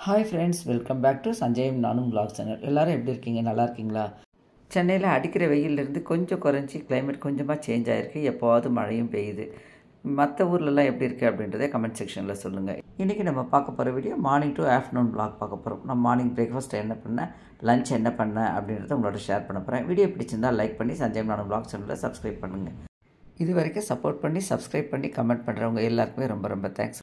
hi friends welcome back to சஞ்சயம் நானும் vlog channel எல்லாரும் எப்படி இருக்கீங்க நல்லா இருக்கீங்களா சென்னையில் அடிக்கிற வெயிலிருந்து கொஞ்சம் குறைஞ்சி climate கொஞ்சமாக சேஞ்ச் ஆகிருக்கு எப்போவாவது மழையும் பெய்யுது மற்ற ஊர்லலாம் எப்படி இருக்குது அப்படின்றதே கமெண்ட் செக்ஷனில் சொல்லுங்கள் இன்றைக்கி நம்ம பார்க்க போகிற video morning to afternoon vlog பார்க்க போகிறோம் நான் மார்னிங் பிரேக்ஃபாஸ்ட் என்ன பண்ணேன் லஞ்ச் என்ன பண்ணேன் அப்படின்றத உங்களோட ஷேர் பண்ண போகிறேன் வீடியோ பிடிச்சிருந்தா லைக் பண்ணி சஞ்சயம் நானும் vlog சேனலை சப்ஸ்கிரைப் பண்ணுங்கள் இது வரைக்கும் சப்போர்ட் பண்ணி சப்ஸ்கிரைப் பண்ணி கமெண்ட் பண்ணுறவங்க எல்லாருக்குமே ரொம்ப ரொம்ப தேங்க்ஸ்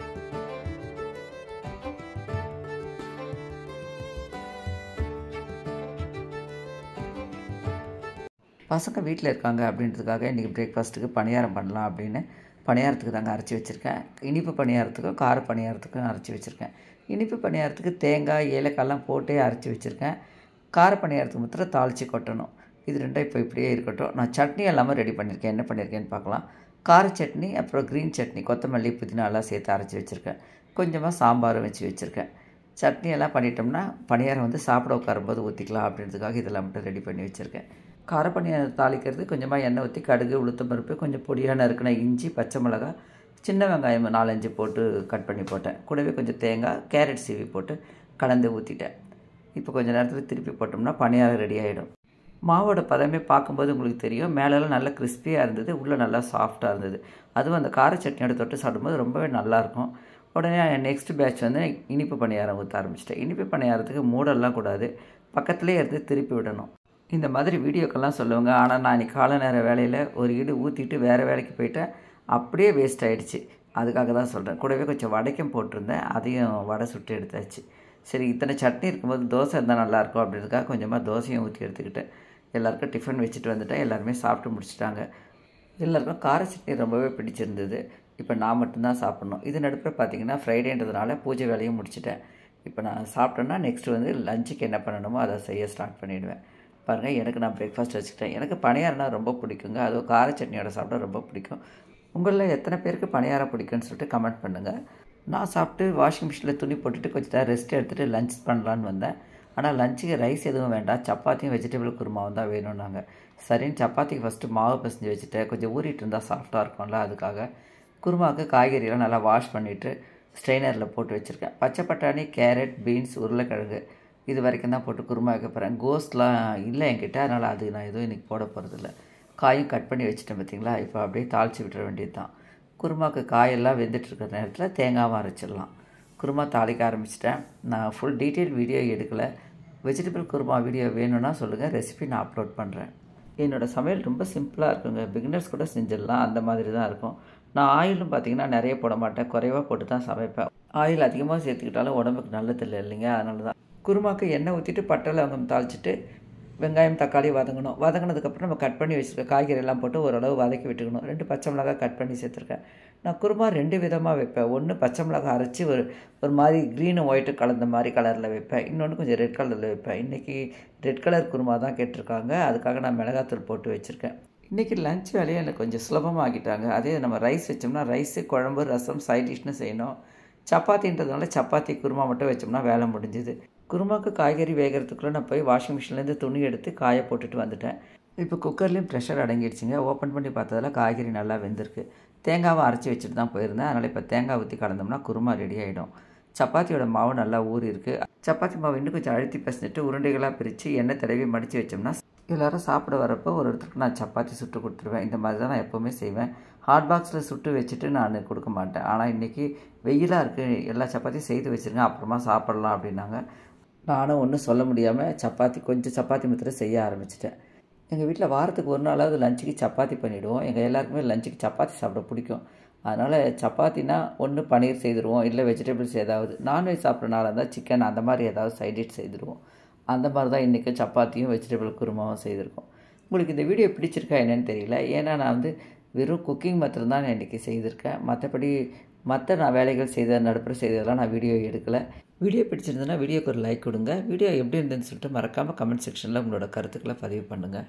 பசங்க வீட்டில் இருக்காங்க அப்படின்றதுக்காக இன்றைக்கி பிரேக்ஃபாஸ்ட்டுக்கு பணியாரம் பண்ணலாம் அப்படின்னு பணியாரத்துக்கு தாங்க அரைச்சி வச்சுருக்கேன் இனிப்பு பணியாரத்துக்கும் கார பணியாரத்துக்கும் அரைச்சி வச்சுருக்கேன் இனிப்பு பணியாரத்துக்கு தேங்காய் ஏலக்காய்லாம் போட்டே அரைச்சி வச்சுருக்கேன் கார பணியாரத்துக்கு மாத்திரம் தாளித்து கொட்டணும் இது ரெண்டும் இப்போ இப்படியே இருக்கட்டும் நான் சட்னி எல்லாமே ரெடி பண்ணியிருக்கேன் என்ன பண்ணியிருக்கேன்னு பார்க்கலாம் கார சட்னி அப்புறம் க்ரீன் சட்னி கொத்தமல்லி புதினா எல்லாம் சேர்த்து அரைச்சி வச்சுருக்கேன் கொஞ்சமாக சாம்பாரும் வச்சு வச்சுருக்கேன் சட்னி எல்லாம் பண்ணிட்டோம்னா பணியாரம் வந்து சாப்பிட உட்காரும்போது ஊற்றிக்கலாம் அப்படின்றதுக்காக இதெல்லாம் மட்டும் ரெடி பண்ணி வச்சுருக்கேன் காரப்பணியாரம் தாளிக்கிறது கொஞ்சமாக எண்ணெய் ஊற்றி கடுகு உளுத்தம் பருப்பு கொஞ்சம் பொடியாக நறுக்கின இஞ்சி பச்சை மிளகா சின்ன வெங்காயம் நாலஞ்சு போட்டு கட் பண்ணி போட்டேன் கூடவே கொஞ்சம் தேங்காய் கேரட் சீவி போட்டு கலந்து ஊற்றிட்டேன் இப்போ கொஞ்சம் நேரத்தில் திருப்பி போட்டோம்னா பணியாரம் ரெடி ஆகிடும் மாவோட பதமே பார்க்கும்போது உங்களுக்கு தெரியும் மேலெல்லாம் நல்லா கிறிஸ்பியாக இருந்தது உள்ளே நல்லா சாஃப்டாக இருந்தது அதுவும் அந்த கார சட்னியோட தொட்டு சாப்பிடும்போது ரொம்பவே நல்லாயிருக்கும் உடனே நெக்ஸ்ட் பேட்ச் வந்து இனிப்பு பணியாரம் ஊற்ற ஆரம்பிச்சிட்டேன் இனிப்பு பணியாரத்துக்கு மூடெல்லாம் கூடாது பக்கத்துலேயே இருந்து திருப்பி விடணும் இந்த மாதிரி வீடியோக்கெல்லாம் சொல்லுவாங்க ஆனால் நான் இன்றைக்கி காலை நேர வேலையில் ஒரு ஈடு ஊற்றிட்டு வேறு வேலைக்கு போயிட்டேன் அப்படியே வேஸ்ட் ஆகிடுச்சு அதுக்காக தான் சொல்கிறேன் கூடவே கொஞ்சம் வடைக்கம் போட்டிருந்தேன் அதையும் வடை சுட்டு எடுத்தாச்சு சரி இத்தனை சட்னி இருக்கும்போது தோசை இருந்தால் நல்லாயிருக்கும் அப்படின்றதுக்காக கொஞ்சமாக தோசையும் ஊற்றி எடுத்துக்கிட்டேன் எல்லாருக்கும் டிஃபன் வச்சுட்டு வந்துட்டேன் எல்லாருமே சாப்பிட்டு முடிச்சிட்டாங்க எல்லாருக்கும் கார சட்னி ரொம்பவே பிடிச்சிருந்தது இப்போ நான் மட்டும்தான் சாப்பிட்ணும் இது நடுப்பில் பார்த்தீங்கன்னா ஃப்ரைடேன்றதுனால பூஜை வேலையும் முடிச்சிட்டேன் இப்போ நான் சாப்பிட்டேன்னா நெக்ஸ்ட்டு வந்து லஞ்சுக்கு என்ன பண்ணணுமோ அதை செய்ய ஸ்டார்ட் பண்ணிவிடுவேன் பாருங்கள் எனக்கு நான் பிரேக்ஃபாஸ்ட் வச்சுக்கிட்டேன் எனக்கு பணியாரம்னா ரொம்ப பிடிக்குங்க அதுவும் கார சட்னியோட சாப்பிட்டா ரொம்ப பிடிக்கும் உங்களில் எத்தனை பேருக்கு பணியாரம் பிடிக்கும்னு சொல்லிட்டு கமெண்ட் பண்ணுங்கள் நான் சாப்பிட்டு வாஷிங் மிஷினில் துணி போட்டுட்டு கொஞ்சம் நேரம் ரெஸ்ட் எடுத்துகிட்டு லஞ்ச் பண்ணலான்னு வந்தேன் ஆனால் லஞ்சுக்கு ரைஸ் எதுவும் வேண்டாம் சப்பாத்தியும் வெஜிடபிள் குருமாவும் தான் வேணும்னாங்க சரின்னு சப்பாத்திக்கு ஃபஸ்ட்டு மாவு பிசைஞ்சு வச்சுட்டேன் கொஞ்சம் ஊறிட்டு இருந்தால் சாஃப்டாக இருக்கும்ல அதுக்காக குருமாவுக்கு காய்கறியெல்லாம் நல்லா வாஷ் பண்ணிவிட்டு ஸ்ட்ரெயினரில் போட்டு வச்சுருக்கேன் பச்சை பட்டாணி கேரட் பீன்ஸ் உருளைக்கிழங்கு இது வரைக்கும் தான் போட்டு குருமா வைக்க போகிறேன் கோஸ்ட்லாம் இல்லை என்கிட்ட அதனால் அது நான் எதுவும் இன்றைக்கி போட போகிறதில்ல காயும் கட் பண்ணி வச்சுட்டேன் பார்த்தீங்களா இப்போ அப்படியே தாளித்து விட்டுற வேண்டியது தான் குருமாவுக்கு காயெல்லாம் வெந்துட்டு இருக்கிற நேரத்தில் தேங்காவும் அரைச்சிடலாம் குருமா தாளிக்க ஆரம்பிச்சிட்டேன் நான் ஃபுல் டீட்டெயில் வீடியோ எடுக்கலை வெஜிடபிள் குருமா வீடியோ வேணும்னா சொல்லுங்கள் ரெசிபி நான் அப்லோட் பண்ணுறேன் என்னோடய சமையல் ரொம்ப சிம்பிளாக இருக்குங்க பிகினர்ஸ் கூட செஞ்சிடலாம் அந்த மாதிரி தான் இருக்கும் நான் ஆயிலும் பார்த்திங்கன்னா நிறைய போட மாட்டேன் குறைவாக போட்டு தான் சமைப்பேன் ஆயில் அதிகமாக சேர்த்துக்கிட்டாலும் உடம்புக்கு நல்லதில்லை இல்லைங்க அதனால தான் குருமாக்கு எண்ணெய் ஊற்றிட்டு பட்டை லவங்கம் தாளிச்சிட்டு வெங்காயம் தக்காளி வதங்கணும் வதங்கினதுக்கப்புறம் நம்ம கட் பண்ணி வச்சுருக்க காய்கறி எல்லாம் போட்டு ஓரளவு வதக்கி விட்டுக்கணும் ரெண்டு பச்சை மிளகாய் கட் பண்ணி சேர்த்துருக்கேன் நான் குருமா ரெண்டு விதமாக வைப்பேன் ஒன்று பச்சை மிளகாய் அரைச்சி ஒரு ஒரு மாதிரி க்ரீனும் ஒயிட்டு கலந்த மாதிரி கலரில் வைப்பேன் இன்னொன்று கொஞ்சம் ரெட் கலரில் வைப்பேன் இன்றைக்கி ரெட் கலர் குருமா தான் கேட்டிருக்காங்க அதுக்காக நான் மிளகாத்தூள் போட்டு வச்சுருக்கேன் இன்றைக்கி லஞ்ச் வேலையை எனக்கு கொஞ்சம் சுலபமாகிட்டாங்க அதே நம்ம ரைஸ் வச்சோம்னா ரைஸு குழம்பு ரசம் சைட் டிஷ்னு செய்யணும் சப்பாத்தின்றதுனால சப்பாத்தி குருமா மட்டும் வச்சோம்னா வேலை முடிஞ்சுது குருமாக்கு காய்கறி வேகிறதுக்குள்ளே நான் போய் வாஷிங் மிஷின்லேருந்து துணி எடுத்து காய போட்டுட்டு வந்துட்டேன் இப்போ குக்கர்லேயும் ப்ரெஷர் அடங்கிடுச்சுங்க ஓப்பன் பண்ணி பார்த்ததில் காய்கறி நல்லா வெந்திருக்கு தேங்காவை அரைச்சி வச்சுட்டு தான் போயிருந்தேன் அதனால் இப்போ தேங்காய் ஊற்றி கலந்தோம்னா குருமா ரெடி ஆகிடும் சப்பாத்தியோட மாவு நல்லா ஊறி இருக்குது சப்பாத்தி மாவு இன்னும் கொஞ்சம் அழுத்தி பசிட்டு உருண்டைகளாக பிரித்து எண்ணெய் தடவி மடித்து வச்சோம்னா எல்லோரும் சாப்பிட வரப்போ ஒரு இடத்துக்கு நான் சப்பாத்தி சுட்டு கொடுத்துருவேன் இந்த மாதிரி தான் நான் எப்போவுமே செய்வேன் ஹாட் பாக்ஸில் சுட்டு வச்சுட்டு நான் கொடுக்க மாட்டேன் ஆனால் இன்றைக்கி வெயிலாக இருக்குது எல்லா சப்பாத்தியும் செய்து வச்சுருங்க அப்புறமா சாப்பிட்லாம் அப்படின்னாங்க நானும் ஒன்றும் சொல்ல முடியாமல் சப்பாத்தி கொஞ்சம் சப்பாத்தி மாத்திரம் செய்ய ஆரம்பிச்சிட்டேன் எங்கள் வீட்டில் வாரத்துக்கு ஒரு நாளாவது லஞ்சுக்கு சப்பாத்தி பண்ணிவிடுவோம் எங்கள் எல்லாருக்குமே லஞ்சுக்கு சப்பாத்தி சாப்பிட பிடிக்கும் அதனால் சப்பாத்தினா ஒன்று பன்னீர் செய்திருவோம் இல்லை வெஜிடபிள்ஸ் ஏதாவது நான்வெஜ் சாப்பிட்றனால இருந்தால் சிக்கன் அந்த மாதிரி ஏதாவது சைட் டிஷ் செய்திருவோம் அந்த மாதிரி தான் இன்றைக்கி சப்பாத்தியும் வெஜிடபிள் குருமாவும் செய்திருக்கோம் உங்களுக்கு இந்த வீடியோ பிடிச்சிருக்கா என்னன்னு தெரியல ஏன்னா நான் வந்து வெறும் குக்கிங் மாத்திரம் தான் நான் இன்றைக்கி செய்திருக்கேன் மற்றபடி மற்ற நான் வேலைகள் செய்த நடுப்புற செய்ததெல்லாம் நான் வீடியோ எடுக்கலை வீடியோ பிடிச்சிருந்ததுன்னா வீடியோக்கு ஒரு லைக் கொடுங்க வீடியோ எப்படி இருந்ததுன்னு சொல்லிட்டு மறக்காமல் கமெண்ட் செக்ஷனில் உங்களோட கருத்துக்களை பதிவு பண்ணுங்கள்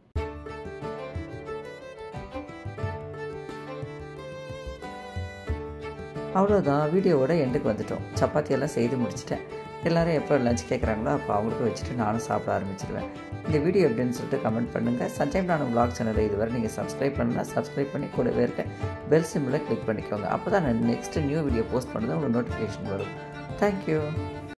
அவ்வளோதான் வீடியோவோட எண்டுக்கு வந்துட்டோம் சப்பாத்தியெல்லாம் செய்து முடிச்சிட்டேன் எல்லோரும் எப்போ லஞ்ச் கேட்குறாங்களோ அப்போ அவங்களுக்கு வச்சுட்டு நானும் சாப்பிட ஆரம்பிச்சிடுவேன் இந்த வீடியோ எப்படின்னு சொல்லிட்டு கமெண்ட் பண்ணுங்கள் சஞ்சய் நானும் vlog சேனலை இதுவரை நீங்கள் சப்ஸ்கிரைப் பண்ணால் சப்ஸ்கிரைப் பண்ணி கூடவே இருக்க பெல் சிம்பிளை கிளிக் பண்ணிக்கோங்க அப்போ தான் நான் நெக்ஸ்ட்டு நியூ வீடியோ போஸ்ட் பண்ணது உங்களுக்கு நோட்டிஃபிகேஷன் வரும் தேங்க்யூ